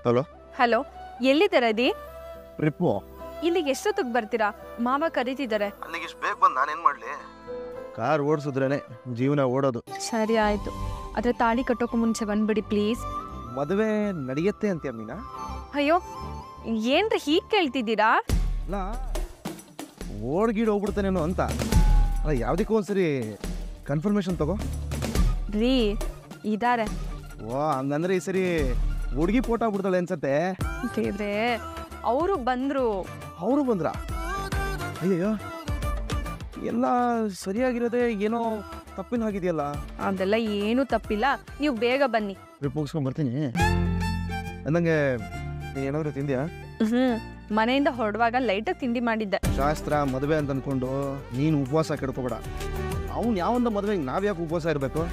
hello hello ಎಲ್ಲಿದೆ ರದಿ trip ಇಲ್ಲಿಗೆ ಎಷ್ಟೊತ್ತಿಗೆ ಬರ್ತೀರಾ ಮಾವ ಕರೀತಿದ್ದಾರೆ ಅಲ್ಲಿಗೆ ಇಷ್ಟು ಬೇಕು ಬಂದು ನಾನೇನು ಮಾಡಲಿ ಕಾರ್ ಓಡಿಸಿದ್ರೇನೆ ಜೀವನ ಓಡೋದು ಸರಿ ಆಯ್ತು ಆದ್ರೆ ತಾಳಿ ಕಟ್ಟೋಕೆ ಮುಂಚೆ ಬಂದ್ಬಿಡಿ ಪ್ಲೀಸ್ ಮದುವೆ ನಡೆಯುತ್ತೆ ಅಂತೀಯ ಮೀನಾ ಅಯ್ಯೋ ಏನ್ರಿ ಹೀಗ್ ಕೇಳ್ತಿದ್ದೀರಾ ಅಲ್ಲ ಓಡ್ಗೀಡ್ ಹೋಗ್ಬಿಡ್ತಾನೇನೋ ಅಂತ ಅಲ್ಲ ಯಾವುದಕ್ಕೂ ಒಂದ್ಸರಿ ಕನ್ಫರ್ಮೇಷನ್ ತಗೋ ರೀ ಇದಾರೆ ಓ ಹಂಗಂದ್ರೆ ಈ ಸರಿ ಹುಡುಗಿ ಫೋಟೋ ಬಿಡ್ತಾಳೆ ಅನ್ಸತ್ತೆ ದೇವ್ರೆ ಅವರು ಬಂದ್ರು ಅವರು ಬಂದ್ರ ಅಯ್ಯಯ್ಯೋ ಎಲ್ಲ ಸರಿಯಾಗಿರೋದೇ ಏನೋ ತಪ್ಪಿನ ಆಗಿದೆಯಲ್ಲ ಅದೆಲ್ಲ ಏನೂ ತಪ್ಪಿಲ್ಲ ನೀವು ಬೇಗ ಬನ್ನಿ ಟ್ರಿಪ್ ಮುಗಿಸ್ಕೊಂಡ್ ಬರ್ತೀನಿ ಅಂದಂಗೆ ನೀನ್ ಏನಾದ್ರು ತಿಂದ್ಯಾ ಹ್ಮ್ ಮನೆಯಿಂದ ಹೊರಡುವಾಗ ಲೈಟಾಗಿ ತಿಂಡಿ ಮಾಡಿದ್ದೆ ಶಾಸ್ತ್ರ ಮದುವೆ ಅಂತ ಅನ್ಕೊಂಡು ನೀನು ಉಪವಾಸ ಕೆಡ್ಕೋಬೇಡ ಅವ್ನು ಯಾವೊಂದು ಮದುವೆಗೆ ನಾವ್ ಯಾಕೆ ಉಪವಾಸ ಇರಬೇಕು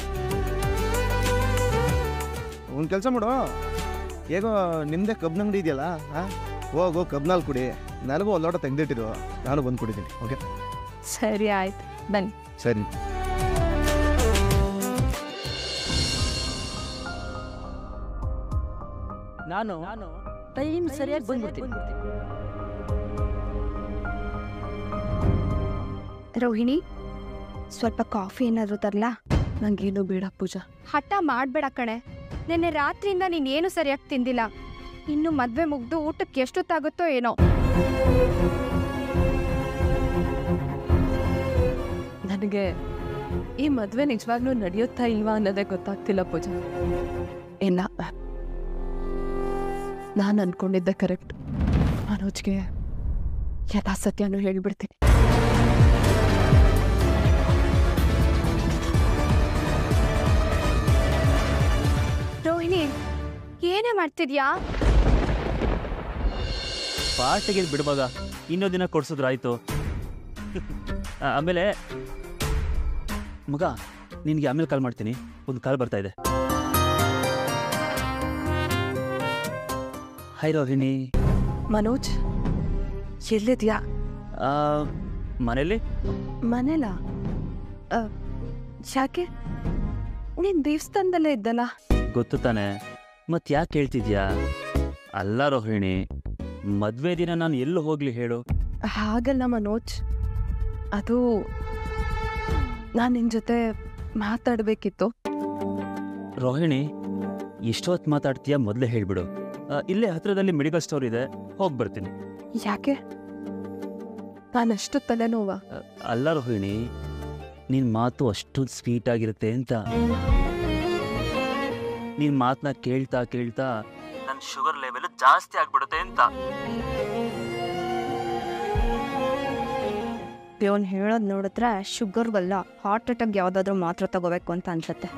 ಒಂದು ಕೆಲಸ ಮಾಡು ಹೇಗೋ ನಿಮ್ಮದೇ ಕಬ್ಬಿನ ಅಂಗಡಿ ಇದೆಯಲ್ಲ ಹಾಂ ಹೋಗು ಕಬ್ಬಿನಲ್ಲಿ ಕುಡಿ ನನಗೂ ಒಂದು ಲೋಟ ತೆಗೆದಿಟ್ಟಿರು ನಾನು ಬಂದು ಕುಡಿತೀನಿ ಓಕೆ ಸರಿ ಆಯ್ತು ಬನ್ನಿ ಸರಿ ನಾನು ಟೈಮ್ ಸರಿಯಾಗಿ ಬಂದ್ಬಿಡ್ತೀನಿ ರೋಹಿಣಿ ಸ್ವಲ್ಪ ಕಾಫಿ ಏನಾದರೂ ತರಲಾ ನಂಗೇನು ಬೇಡ ಪೂಜಾ ಹಠ ಮಾಡಬೇಡ ಕಣೆ ನಿನ್ನೆ ರಾತ್ರಿಯಿಂದ ನೀನೇನು ಸರಿಯಾಗಿ ತಿಂದಿಲ್ಲ ಇನ್ನು ಮದ್ವೆ ಮುಗ್ದು ಊಟಕ್ಕೆ ಎಷ್ಟೊತ್ತಾಗುತ್ತೋ ಏನೋ ನನಗೆ ಈ ಮದ್ವೆ ನಿಜವಾಗ್ಲೂ ನಡೆಯುತ್ತಾ ಇಲ್ವಾ ಅನ್ನೋದೇ ಗೊತ್ತಾಗ್ತಿಲ್ಲ ಪೂಜಾ ಇಲ್ಲ ನಾನು ಅನ್ಕೊಂಡಿದ್ದೆ ಕರೆಕ್ಟ್ ಮನೋಜ್ಗೆ ಯಥಾಸತ್ಯನೂ ಹೇಳಿಬಿಡ್ತೀನಿ ರೋಹಿಣಿ ಏನೇ ಮಾಡ್ತಿದ್ಯಾ ಪಾರ್ಟಿಗೆ ಬಿಡ್ಮಗ ಇನ್ನೊಂದು ದಿನ ಕೊಡ್ಸಿದ್ರಾಯ್ತು ಆ, ಆಮೇಲೆ ಮಗ ನಿನಗೆ ಆಮೇಲೆ ಕಾಲ್ ಮಾಡ್ತೀನಿ ಒಂದು ಕಾಲ್ ಬರ್ತಾ ಇದೆ ಹಾಯ್ ರೋಹಿಣಿ ಮನೋಜ್ ಎಲ್ಲಿದ್ಯಾ ಆ, ಮನೇಲಿ ಮನೇಲ ಯಾಕೆ ನೀನ್ ದೇವಸ್ಥಾನದಲ್ಲೇ ಇದ್ದಲ್ಲ ಗೊತ್ತು ತಾನೆ ಮತ್ತೆ ಯಾಕೆ ಹೇಳ್ತಿದ್ಯಾ ಅಲ್ಲ ರೋಹಿಣಿ ಮದುವೆ ದಿನ ನಾನು ಎಲ್ಲೂ ಹೋಗ್ಲಿ ಹೇಳು ಹಾಗಲ್ಲ ಮನೋಜ್ ಅದು ನಾನು ನಿನ್ನ ಜೊತೆ ಮಾತಾಡಬೇಕಿತ್ತು ರೋಹಿಣಿ ಎಷ್ಟೊತ್ತು ಮಾತಾಡ್ತೀಯಾ ಮೊದಲೇ ಹೇಳ್ಬಿಡು ಆ, ಇಲ್ಲೇ ಹತ್ರದಲ್ಲಿ ಮೆಡಿಕಲ್ ಸ್ಟೋರ್ ಇದೆ ಹೋಗಿ ಬರ್ತೀನಿ ಯಾಕೆ ನಾನಷ್ಟು ತಲೆನೋವ ಅ- ಅಲ್ಲ ರೋಹಿಣಿ ನಿನ್ನ ಮಾತು ಅಷ್ಟೊಂದು ಸ್ವೀಟ್ ಆಗಿರುತ್ತೆ ಅಂತ ನಿನ್ನ ಮಾತನ್ನ ಕೇಳ್ತಾ ಕೇಳ್ತಾ ನನ್ನ ಶುಗರ್ ಲೆವೆಲ್ ಜಾಸ್ತಿ ಆಗ್ಬಿಡುತ್ತೆ ಅಂತ ಇವನ್ ಹೇಳೋದು ನೋಡಿದ್ರೆ ಶುಗರ್ಗಲ್ಲ ಹಾರ್ಟ್ ಅಟ್ಯಾಕ್ ಯಾವುದಾದ್ರೂ ಮಾತ್ರ ತಗೋಬೇಕು ಅಂತ ಅನ್ಸುತ್ತೆ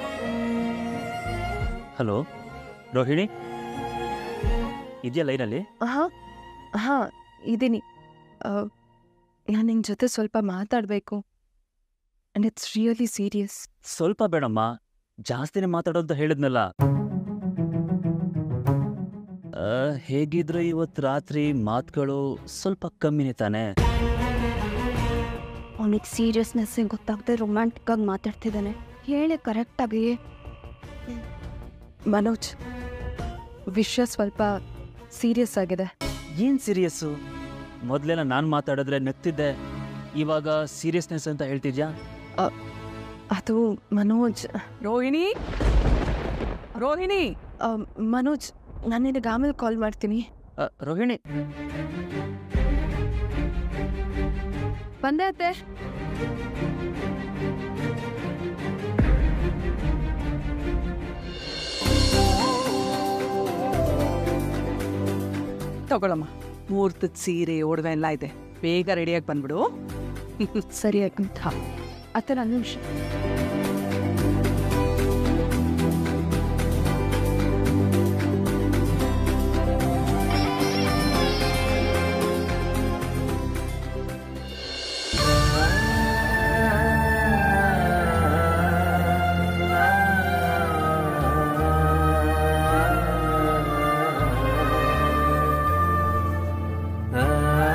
ಹಲೋ ರೋಹಿಣಿ ಇದೆಯಾ ಲೈನಲ್ಲಿ ಹಾಂ ಹಾಂ ಇದ್ದೀನಿ ನಾನು ನಿನ್ನ ಜೊತೆ ಸ್ವಲ್ಪ ಮಾತಾಡಬೇಕು ಆ್ಯಂಡ್ ಇಟ್ಸ್ ರಿಯಲಿ ಸೀರಿಯಸ್ ಸ್ವಲ್ಪ ಬೇಡಮ್ಮ ಜಾಸ್ತಿನೇ ಮಾತಾಡೋ ಅಂತ ಹೇಳಿದ್ನಲ್ಲ ಆ, ಹೇಗಿದ್ರು ಇವತ್ತು ರಾತ್ರಿ ಮಾತುಗಳು ಸ್ವಲ್ಪ ಕಮ್ಮಿನೇ ತಾನೆ ಅವನಿಗೆ ಸೀರಿಯಸ್ನೆಸ್ ಗೊತ್ತಾಗದೆ ರೊಮ್ಯಾಂಟಿಕ್ ಆಗಿ ಮಾತಾಡ್ತಿದ್ದಾನೆ ಹೇಳಿ ಕರೆಕ್ಟಾಗಿ ಮನೋಜ್ ವಿಷಯ ಸ್ವಲ್ಪ ಸೀರಿಯಸ್ ಆಗಿದೆ ಏನ್ ಸೀರಿಯಸ್ಸು ಮೊದಲೆಲ್ಲ ನಾನು ಮಾತಾಡಿದ್ರೆ ನಗ್ತಿದ್ದೆ ಇವಾಗ ಸೀರಿಯಸ್ನೆಸ್ ಅಂತ ಹೇಳ್ತಿದ್ಯಾ ಅದು ಮನೋಜ್ ರೋಹಿಣಿ ರೋಹಿಣಿ ಮನೋಜ್ ನಾನು ನಿನಗೆ ಆಮೇಲೆ ಕಾಲ್ ಮಾಡ್ತೀನಿ ಅ, ರೋಹಿಣಿ ಬಂದೆ ಅತ್ತೆ ತಗೊಳಮ್ಮ ಮುಹೂರ್ತದ ಸೀರೆ ಒಡವೆ ಎಲ್ಲ ಇದೆ ಬೇಗ ರೆಡಿಯಾಗಿ ಬಂದ್ಬಿಡು ಸರಿ ಅಂತ ಅತ್ತೆ ನನ್ನ ನಿಮಿಷ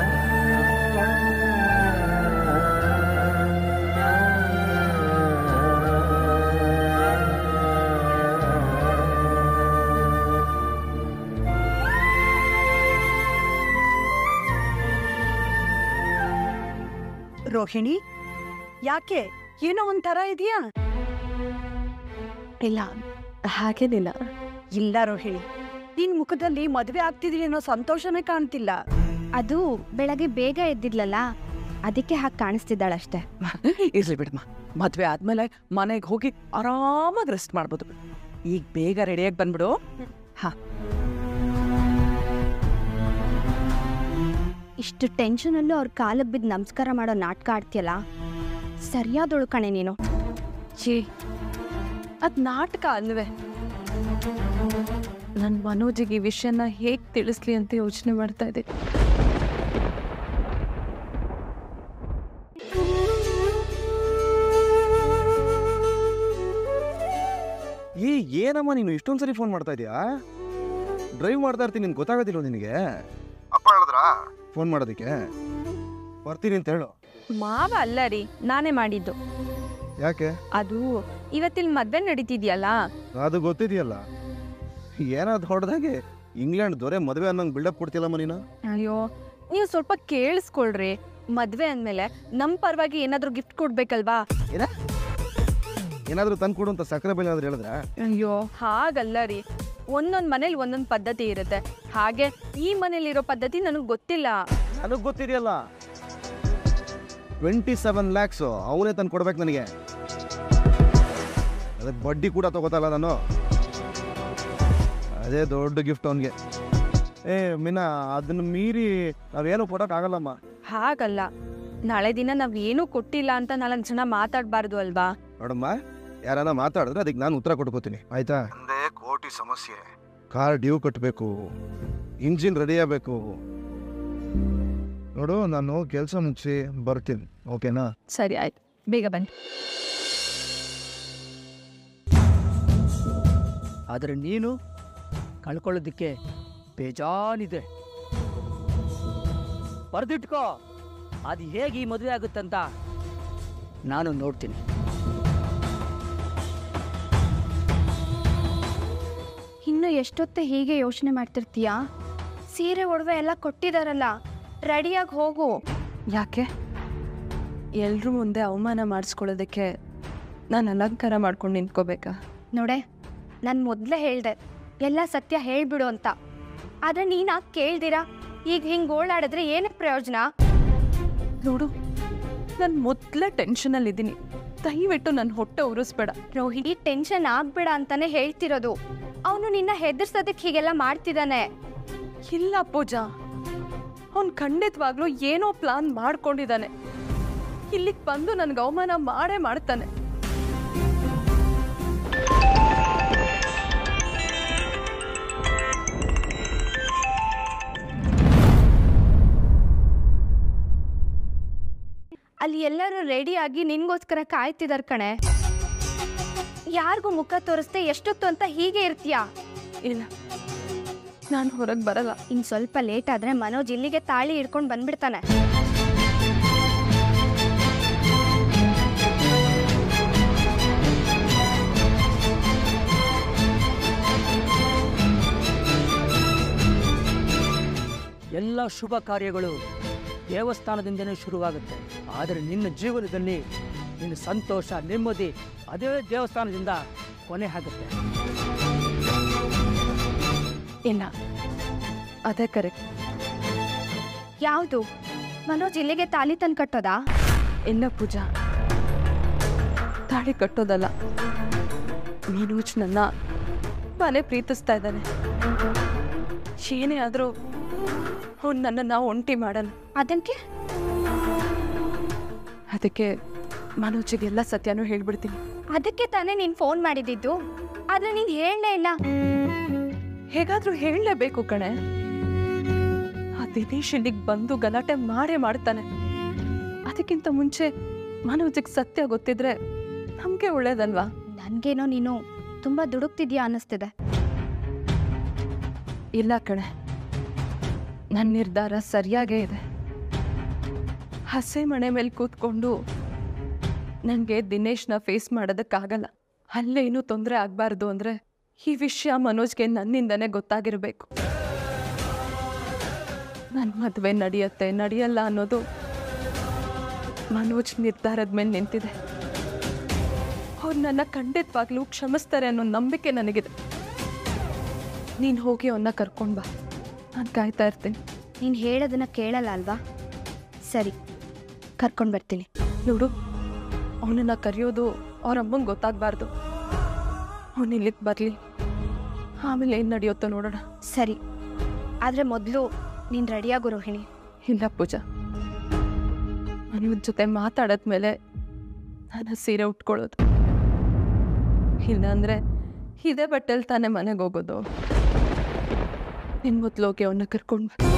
ಆ ರೋಹಿಣಿ ಯಾಕೆ ಏನೋ ಒಂಥರ ಇದೆಯಾ ಇಲ್ಲ ಹಾಗೇನಿಲ್ಲ ಇಲ್ಲ ರೋಹಿಣಿ ನಿನ್ ಮುಖದಲ್ಲಿ ಮದುವೆ ಆಗ್ತಿದ್ರಿ ಅನ್ನೋ ಸಂತೋಷನೇ ಕಾಣ್ತಿಲ್ಲ ಅದು ಬೆಳಗ್ಗೆ ಬೇಗ ಎದ್ದಿದ್ಲಲ್ಲ ಅದಕ್ಕೆ ಹಾಗೆ ಕಾಣಿಸ್ತಿದ್ದಾಳಷ್ಟೇ ಇರ್ಲಿ ಬಿಡಮ್ಮ ಮದ್ವೆ ಆದ್ಮೇಲೆ ಮನೆಗೆ ಹೋಗಿ ಆರಾಮಾಗಿ ರೆಸ್ಟ್ ಮಾಡ್ಬೋದು ಈಗ ಬೇಗ ರೆಡಿಯಾಗಿ ಬಂದ್ಬಿಡು ಇಷ್ಟು ಟೆನ್ಷನಲ್ಲೂ ಅವ್ರ ಕಾಲಕ್ಕೆ ಬಿದ್ದು ನಮಸ್ಕಾರ ಮಾಡೋ ನಾಟಕ ಆಡ್ತೀಯಲ್ಲ ಸರಿಯಾದೊಳು ಕಣೆ ನೀನು ಛೀ ಅದು ನಾಟಕ ಅಲ್ವೇ ನನ್ನ ಮನೋಜಿಗೆ ಈ ವಿಷಯನ ಹೇಗೆ ತಿಳಿಸ್ಲಿ ಅಂತ ಯೋಚನೆ ಮಾಡ್ತಾ ಇದ್ದೆ ಏ ಏನಮ್ಮ ನೀನು ಇಷ್ಟೊಂದು ಸರಿ ಫೋನ್ ಮಾಡ್ತಾ ಇದೀಯಾ ಡ್ರೈವ್ ಮಾಡ್ತಾ ಇರ್ತೀನಿ ನಿನ್ಗೆ ಗೊತ್ತಾಗೋದಿಲ್ಲ ನಿನಗೆ ಅಪ್ಪ ಹೇಳಿದ್ರಾ ಫೋನ್ ಮಾಡೋದಕ್ಕೆ ಬರ್ತೀನಿ ಅಂತ ಹೇಳು ಮಾವ ಅಲ್ಲ ರೀ ನಾನೇ ಮಾಡಿದ್ದು ಯಾಕೆ ಅದು ಇವತ್ತಿಲ್ ಮದ್ವೆ ನಡೀತಿದ್ಯಲ್ಲ ಅದು ಗೊತ್ತಿದೆಯಲ್ಲ ಏನಾದ್ರು ಹೊಡೆದಾಗೆ ಇಂಗ್ಲೆಂಡ್ ದೊರೆ ಮದುವೆ ಅನ್ನಂಗೆ ಬಿಲ್ಡಪ್ ಕೊಡ್ತಿಲ್ಲಮ್ಮ ನೀನು ಅಯ್ಯೋ ನೀವು ಸ್ವಲ್ಪ ಕೇಳಿಸ್ಕೊಳ್ರಿ ಮದ್ವೆ ಅಂದ್ಮೇಲೆ ನಮ್ ಪರವಾಗಿ ಏನಾದ್ರೂ ಗಿಫ್ಟ್ ಕೊಡ್ಬೇಕಲ್ವಾ ಏನಾದರೂ ತಂದು ಕೊಡು ಅಂತ ಸಕ್ಕರೆ ಬೆಲೆ ಏನಾದ್ರು ಹೇಳಿದ್ರೆ ಅಯ್ಯೋ ಹಾಗಲ್ಲ ರೀ ಒಂದೊಂದ್ ಮನೇಲಿ ಒಂದೊಂದ್ ಪದ್ಧತಿ ಇರುತ್ತೆ ಹಾಗೆ ಈ ಮನೇಲಿರೋ ಪದ್ಧತಿ ನನಗೆ ಗೊತ್ತಿಲ್ಲ ನನಗೆ ಗೊತ್ತಿದೆಯಲ್ಲ ಟ್ವೆಂಟಿ ಸೆವೆನ್ ಲ್ಯಾಕ್ಸು ಅವನೇ ತಂದು ಕೊಡ್ಬೇಕು ನನಗೆ ಅದಕ್ಕೆ ಬಡ್ಡಿ ಕೂಡ ತಗೋತಲ್ಲ ನಾನು ಅದೇ ದೊಡ್ಡ ಗಿಫ್ಟ್ ಅವನಿಗೆ ಏ ಮೀನಾ ಅದನ್ನ ಮೀರಿ ನಾವೇನು ಕೊಡೋಕ್ಕಾಗಲ್ಲಮ್ಮ ಹಾಗಲ್ಲ ನಾಳೆ ದಿನ ನಾವ್ ಏನೂ ಕೊಟ್ಟಿಲ್ಲ ಅಂತ ನಾಲ್ಕು ಜನ ಮಾತಾಡ್ಬಾರ್ದು ಅಲ್ವಾ ನೋಡಮ್ಮ ಯಾರನ್ನ ಮಾತಾಡಿದ್ರೆ ಅದಕ್ಕೆ ನಾನು ಉತ್ತರ ಕೊಟ್ಕೋತೀನಿ ಆಯ್ತಾ ಒಂದೇ ಕೋಟಿ ಸಮಸ್ಯೆ ಕಾರ್ ಡ್ಯೂ ಕಟ್ಟಬೇಕು ಇಂಜಿನ್ ರೆಡಿ ಆಗಬೇಕು ನೋಡು ನಾನು ಕೆಲಸ ಮುಗಿಸಿ ಬರ್ತೀನಿ ಓಕೆನಾ ಸರಿ ಆಯ್ತು ಬೇಗ ಬನ್ನಿ ಆದರೆ ನೀನು ಕಳ್ಕೊಳ್ಳೋದಕ್ಕೆ ಬೇಜಾನಿದೆ ಬರೆದಿಟ್ಕೋ ಅದು ಹೇಗೆ ಈ ಮದುವೆ ಆಗುತ್ತಂತ ನಾನು ನೋಡ್ತೀನಿ ಇನ್ನು ಎಷ್ಟೊತ್ತೆ ಹೀಗೆ ಯೋಚನೆ ಮಾಡ್ತಿರ್ತೀಯಾ ಸೀರೆ ಒಡವೆ ಎಲ್ಲ ಕೊಟ್ಟಿದಾರಲ್ಲ ರೆಡಿಯಾಗಿ ಹೋಗು ಯಾಕೆ ಎಲ್ರ ಮುಂದೆ ಅವಮಾನ ಮಾಡಿಸ್ಕೊಳ್ಳೋದಕ್ಕೆ ನಾನು ಅಲಂಕಾರ ಮಾಡ್ಕೊಂಡು ನಿಂತ್ಕೋಬೇಕಾ ನೋಡೆ ನಾನು ಮೊದಲೇ ಹೇಳ್ದೆ ಎಲ್ಲ ಸತ್ಯ ಹೇಳ್ಬಿಡು ಅಂತ ಆದ್ರೆ ನೀನು ಕೇಳ್ದಿರಾ ಈಗ ಹಿಂಗೆ ಓಡಾಡಿದ್ರೆ ಏನಕ್ಕೆ ಪ್ರಯೋಜನ ನೋಡು ನಾನು ಮೊದಲೇ ಟೆನ್ಷನಲ್ಲಿದ್ದೀನಿ ದಯವಿಟ್ಟು ನನ್ನ ಹೊಟ್ಟೆ ಉರಿಸ್ಬೇಡ ರೋಹಿಣಿ ಟೆನ್ಷನ್ ಆಗ್ಬೇಡ ಅಂತಾನೆ ಹೇಳ್ತಿರೋದು ಅವನು ನಿನ್ನ ಹೆದರ್ಸೋದಕ್ಕೆ ಹೀಗೆಲ್ಲ ಮಾಡ್ತಿದ್ದಾನೆ ಇಲ್ಲ ಪೂಜಾ ಅವ್ನು ಖಂಡಿತವಾಗ್ಲೂ ಏನೋ ಪ್ಲಾನ್ ಮಾಡ್ಕೊಂಡಿದ್ದಾನೆ ಇಲ್ಲಿಗೆ ಬಂದು ನನ್ಗೆ ಅವಮಾನ ಮಾಡೇ ಮಾಡ್ತಾನೆ ಅಲ್ಲಿ ಎಲ್ಲರೂ ರೆಡಿಯಾಗಿ ನಿನ್ಗೋಸ್ಕರ ಕಾಯ್ತಿದಾರ್ ಕಣೆ ಯಾರಿಗೂ ಮುಖ ತೋರಿಸ್ದೆ ಎಷ್ಟೊತ್ತು ಅಂತ ಹೀಗೆ ಇರ್ತೀಯಾ ಇಲ್ಲ ನಾನು ಹೊರಗೆ ಬರಲ್ಲ ಇನ್ ಸ್ವಲ್ಪ ಲೇಟ್ ಆದ್ರೆ ಮನೋಜ್ ಇಲ್ಲಿಗೆ ತಾಳಿ ಹಿಡ್ಕೊಂಡು ಬಂದ್ಬಿಡ್ತಾನೆ ಎಲ್ಲ ಶುಭ ಕಾರ್ಯಗಳು ದೇವಸ್ಥಾನದಿಂದನೇ ಶುರುವಾಗುತ್ತೆ ಆದರೆ ನಿನ್ನ ಜೀವನದಲ್ಲಿ ನಿನ್ನ ಸಂತೋಷ ನೆಮ್ಮದಿ ಅದೇ ದೇವಸ್ಥಾನದಿಂದ ಕೊನೆ ಆಗುತ್ತೆ ಇಲ್ಲ ಅದೇ ಕರೆಕ್ಟ್ ಯಾವುದು ಮನೋಜ್ ಇಲ್ಲಿಗೆ ತಾಲಿ ತಂದು ಕಟ್ಟೋದಾ ಇಲ್ಲ ಪೂಜಾ ತಾಳಿ ಕಟ್ಟೋದಲ್ಲ ಮೀನೂಜ್ ನನ್ನ ಮನೆ ಪ್ರೀತಿಸ್ತಾ ಇದ್ದಾನೆ ಏನೇ ಆದರೂ ಅವ್ನು ನನ್ನನ್ನು ಒಂಟಿ ಮಾಡಲ್ಲ ಅದಕ್ಕೆ ಅದಕ್ಕೆ ಮನೋಜಿಗೆಲ್ಲ ಸತ್ಯನೂ ಹೇಳ್ಬಿಡ್ತೀನಿ ಅದಕ್ಕೆ ತಾನೇ ನೀನು ಫೋನ್ ಮಾಡಿದ್ದು ಆದ್ರೆ ನೀನು ಹೇಳಲೇ ಇಲ್ಲ ಹೇಗಾದ್ರೂ ಹೇಳಲೇಬೇಕು ಕಣೆ ಆ ದಿನೇಶ್ ಇಲ್ಲಿಗೆ ಬಂದು ಗಲಾಟೆ ಮಾಡೇ ಮಾಡ್ತಾನೆ ಅದಕ್ಕಿಂತ ಮುಂಚೆ ಮನೋಜಿಗೆ ಸತ್ಯ ಗೊತ್ತಿದ್ರೆ ನಮಗೆ ಒಳ್ಳೇದಲ್ವಾ ನನಗೇನೋ ನೀನು ತುಂಬ ದುಡುಕ್ತಿದ್ಯಾ ಅನ್ನಿಸ್ತಿದೆ ಇಲ್ಲ ಕಣೆ ನನ್ನ ನಿರ್ಧಾರ ಸರಿಯಾಗೇ ಇದೆ ಹಸೆ ಮನೆ ಮೇಲೆ ಕೂತ್ಕೊಂಡು ನನಗೆ ದಿನೇಶ್ನ ಫೇಸ್ ಮಾಡೋದಕ್ಕಾಗಲ್ಲ ಅಲ್ಲೇನೂ ತೊಂದರೆ ಆಗಬಾರ್ದು ಅಂದರೆ ಈ ವಿಷಯ ಮನೋಜ್ಗೆ ನನ್ನಿಂದನೇ ಗೊತ್ತಾಗಿರಬೇಕು ನನ್ನ ಮದುವೆ ನಡೆಯುತ್ತೆ ನಡೆಯಲ್ಲ ಅನ್ನೋದು ಮನೋಜ್ ನಿರ್ಧಾರದ ಮೇಲೆ ನಿಂತಿದೆ ಅವ್ರು ನನ್ನ ಖಂಡಿತವಾಗ್ಲೂ ಕ್ಷಮಿಸ್ತಾರೆ ಅನ್ನೋ ನಂಬಿಕೆ ನನಗಿದೆ ನೀನು ಹೋಗಿ ಅವನ್ನ ಕರ್ಕೊಂಡು ಬಾ ನಾನು ಕಾಯ್ತಾ ಇರ್ತೀನಿ ನೀನು ಹೇಳೋದನ್ನ ಕೇಳಲ್ಲ ಅಲ್ವಾ ಸರಿ ಕರ್ಕೊಂಡು ಬರ್ತೀನಿ ನೋಡು ಅವನನ್ನ ಕರೆಯೋದು ಅವ್ರ ಅಮ್ಮಂಗೆ ಗೊತ್ತಾಗಬಾರ್ದು ಅವನು ಇಲ್ಲಿಗೆ ಬರಲಿ ಆಮೇಲೆ ಏನು ನಡೆಯುತ್ತೋ ನೋಡೋಣ ಸರಿ ಆದರೆ ಮೊದಲು ನೀನು ರೆಡಿಯಾಗು ರೋಹಿಣಿ ಇಲ್ಲ ಪೂಜಾ ಮನೋಜ್ ಜೊತೆ ಮಾತಾಡದ್ಮೇಲೆ ನಾನು ಸೀರೆ ಉಟ್ಕೊಳ್ಳೋದು ಇಲ್ಲಾಂದರೆ ಇದೇ ಬಟ್ಟೆಲಿ ತಾನೇ ಮನೆಗೆ ಹೋಗೋದು ನಿನ್ನ ಮೊದಲು ಹೋಗಿ ಅವನ್ನ ಕರ್ಕೊಂಡು